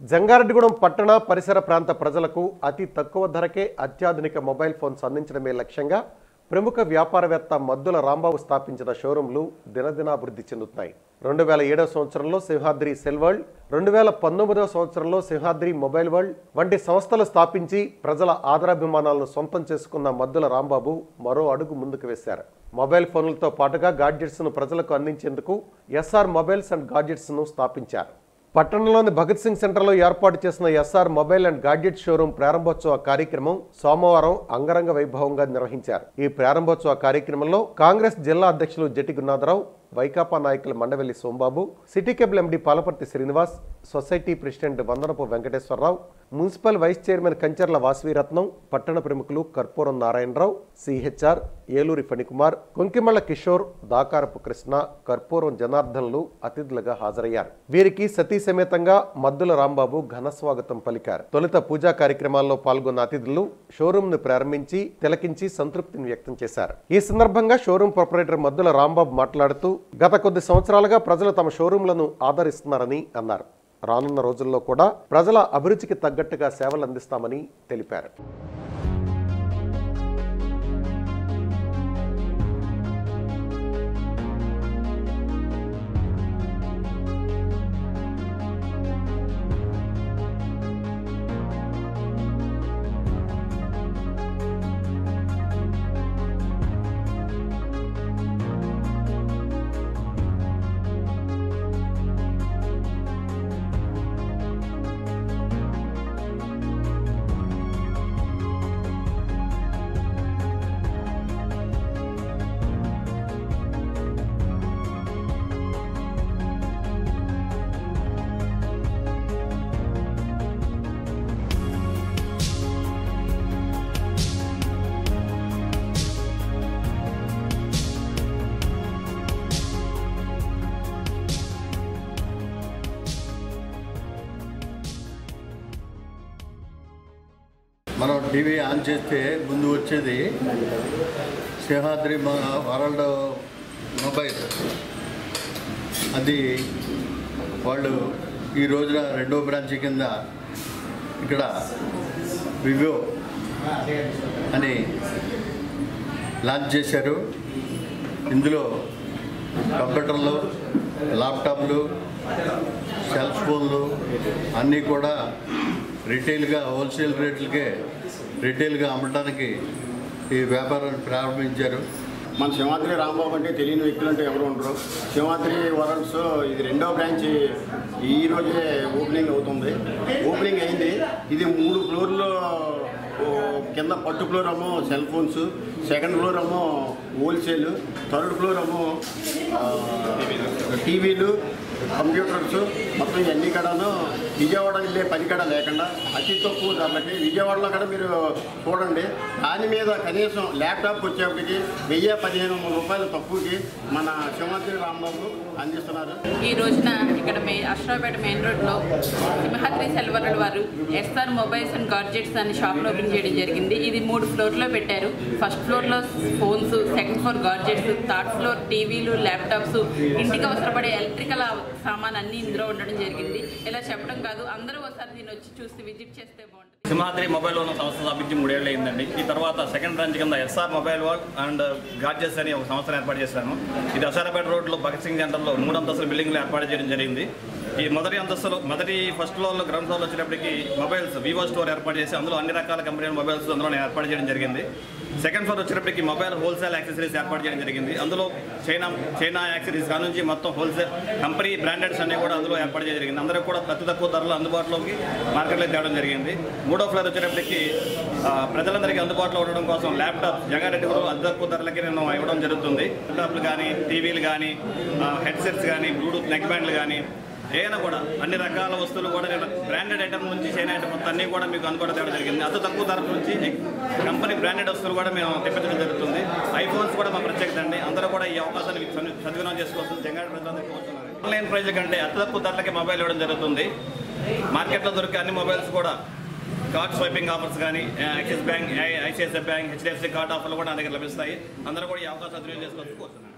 జంగారెడ్డిగూడెం పట్టణ పరిసర ప్రాంత ప్రజలకు అతి తక్కువ ధరకే అత్యాధునిక మొబైల్ ఫోన్స్ అందించడమే లక్ష్యంగా ప్రముఖ వ్యాపారవేత్త మద్దుల రాంబాబు స్థాపించిన షోరూంలు దినదినాభివృద్ధి చెందుతున్నాయి రెండు వేల ఏడవ సంవత్సరంలో సింహాద్రి సెల్ వరల్డ్ రెండు వేల పంతొమ్మిదవ సంవత్సరంలో సింహాద్రి మొబైల్ వరల్డ్ వంటి సంస్థలు స్థాపించి ప్రజల ఆదరాభిమానాలను సొంతం చేసుకున్న మద్దుల రాంబాబు మరో అడుగు ముందుకు వేశారు మొబైల్ ఫోన్లతో పాటుగా గాడ్జెట్స్ను ప్రజలకు అందించేందుకు ఎస్ఆర్ మొబైల్స్ అండ్ గాడ్జెట్స్ను స్థాపించారు పట్టణంలోని భగత్ సింగ్ సెంటర్లో ఏర్పాటు చేసిన SR mobile and gadget showroom ప్రారంభోత్సవ కార్యక్రమం సోమవారం అంగరంగ వైభవంగా నిర్వహించారు ఈ ప్రారంభోత్సవ కార్యక్రమంలో కాంగ్రెస్ జిల్లా అధ్యక్షులు జటి గురునాథరావు వైకాపా నాయకులు Mandavelli Sombabu city cable MD Palaparthi Srinivas society president Vandanapu Venkateswara Rao municipal vice chairman Kancharla Vasaviratnam పట్టణ ప్రముఖులు కర్పూరం నారాయణరావు సిహెచ్ఆర్ ఏలూరి ఫణికుమార్ కొంకిమళ్ళ కిషోర్ దాకారపు కృష్ణ కర్పూరం జనార్దన్లు అతిథులుగా హాజరయ్యారు వీరికి సతీ సమేతంగా మద్దుల రాంబాబు ఘన స్వాగతం పలికారు తొలుత పూజా కార్యక్రమాల్లో పాల్గొన్న అతిథులు షోరూం ను ప్రారంభించి తిలకించి సంతృప్తిని వ్యక్తం చేశారు ఈ సందర్భంగా షోరూం ప్రొపరేటర్ మద్దుల రాంబాబు మాట్లాడుతూ గత కొద్ది సంవత్సరాలుగా ప్రజలు తమ షోరూంలను ఆదరిస్తున్నారని అన్నారు రానున్న రోజుల్లో కూడా ప్రజల అభిరుచికి తగ్గట్టుగా సేవలు అందిస్తామని తెలిపారు మనం టీవీ ఆన్ చేస్తే ముందు వచ్చేది సింహాద్రి మ- వరల్డ్ మొబైల్ అది వాళ్ళు ఈ రోజున రెండో బ్రాంచ్ కింద ఇక్కడ వివో అని లాంచ్ చేశారు ఇందులో కంప్యూటర్లు ల్యాప్టాప్లు సెల్ ఫోన్లు అన్నీ కూడా రిటైల్గా హోల్సేల్ రేట్లకే రిటైల్గా అమ్మడానికి ఈ వ్యాపారాన్ని ప్రారంభించారు మన సింహాద్రి రాంబాబు అంటే తెలియని వ్యక్తులు అంటే ఎవరు ఉండరు సింహాద్రి వరల్డ్స్ ఇది రెండో బ్రాంచ్ ఈ రోజే ఓపెనింగ్ అవుతుంది ఓపెనింగ్ అయింది ఇది మూడు ఫ్లోర్లో ఓ, కింద ఫస్ట్ ఫ్లోర్ ఏమో సెల్ ఫోన్స్ సెకండ్ ఫ్లోర్ ఏమో హోల్సేల్ థర్డ్ ఫ్లోర్ ఏమో ఆ, టీవీలు కంప్యూటర్స్ మొత్తం ఇవన్నీ కూడాను విజయవాడ వెళ్ళే పని కూడా లేకుండా అతి తక్కువ ధరలకి విజయవాడలో కూడా మీరు చూడండి దాని మీద కనీసం ల్యాప్టాప్ వచ్చేప్పటికి వెయ్యి పదిహేను వందల రూపాయలు తక్కువకి మన సింహాద్రి రాంబాబు అందిస్తున్నారు ఈ రోజున ఇక్కడ మే అశ్రాపేట మెయిన్ రోడ్లో సింహాద్రి సెల్వరల్ వారు ఎస్ఆర్ మొబైల్స్ అండ్ గాడ్జెట్స్ అని షాప్ను ఓపెన్ చేయడం జరిగింది ఇది మూడు ఫ్లోర్లో పెట్టారు ఫస్ట్ ఫ్లోర్లో phones second floor gadgets third floor టీవీలు ల్యాప్టాప్స్ ఇంటికి అవసరపడే ఎలక్ట్రికల్ సామాన్ అన్నీ ఇందులో ఉండడం జరిగింది ఇలా చెప్పడం కాదు అందరూ ఒకసారి దీన్ని వచ్చి చూసి విజిట్ చేస్తే బాగుంటుంది సింహాద్రి మొబైల్ ఉన్న సంస్థ స్థాపించి మూడేళ్ళు అయిందండి ఈ తర్వాత సెకండ్ బ్రాంచ్ కింద SR mobile world and gadgets అని ఒక సంస్థను ఏర్పాటు చేశాను ఇది అసారపేట రోడ్లో భగత్ సింగ్ సెంటర్లో మూడు అంతస్తుల బిల్డింగ్లు ఏర్పాటు చేయడం జరిగింది ఈ మొదటి అంతస్తులో మొదటి ఫస్ట్ ఫ్లోర్లో గ్రౌండ్ ఫ్లోర్లో వచ్చేటప్పటికి మొబైల్స్ వివో స్టోర్ ఏర్పాటు చేసి అందులో అన్ని రకాల కంపెనీ మొబైల్స్ అందులో ఏర్పాటు చేయడం జరిగింది సెకండ్ ఫ్లోర్ వచ్చేటప్పటికి మొబైల్ హోల్సేల్ యాక్సెసరీస్ ఏర్పాటు చేయడం జరిగింది అందులో చైనా చైనా యాక్సెసరీస్ కాడ నుంచి మొత్తం హోల్సేల్ కంపెనీ బ్రాండెడ్స్ అన్ని కూడా అందులో ఏర్పాటు చేయడం జరిగింది అందరూ కూడా అతి తక్కువ ధరలో అందుబాటులోకి మార్కెట్లో తేవడం జరిగింది మూడో ఫ్లోర్ వచ్చేటప్పటికి ఆ, ప్రజలందరికీ అందుబాటులో ఉండడం కోసం ల్యాప్టాప్ జగారెడ్డి గారు అతి తక్కువ ధరలకి నేను ఇవ్వడం జరుగుతుంది ల్యాప్టాప్లు కానీ టీవీలు కానీ హెడ్సెట్స్ కానీ బ్లూటూత్ నెక్ బ్యాండ్లు కానీ ఏదైనా కూడా అన్ని రకాల వస్తువులు కూడా నేను బ్రాండెడ్ ఐటమ్ నుంచి చైనా ఐటమ్ మొత్తం అన్నీ కూడా మీకు అందుబాటులో తేవడం జరిగింది అతి తక్కువ ధర నుంచి కంపెనీ బ్రాండెడ్ వస్తువులు కూడా మేము తెప్పించడం జరుగుతుంది ఐఫోన్స్ కూడా మా ప్రత్యేకత అండి అందరూ కూడా ఈ అవకాశాన్ని సద్వి- సద్వినియోగం చేసుకోవాల్సింది జంగారెడ్డి ప్రజలందరికీ కోరుతున్నాను ఆన్లైన్ ప్రైజ్ కంటే అతి తక్కువ ధరలకి మొబైల్ ఇవ్వడం జరుగుతుంది మార్కెట్లో దొరికే అన్ని మొబైల్స్ కూడా కార్డ్ స్వైపింగ్ ఆఫర్స్ కానీ Axis bank ICICI bank HDFC card ఆఫర్లు కూడా నా దగ్గర లభిస్తాయి అందరూ కూడా ఈ అవకాశం సద్వినియోగం చేసుకోవచ్చు కోరుతున్నాను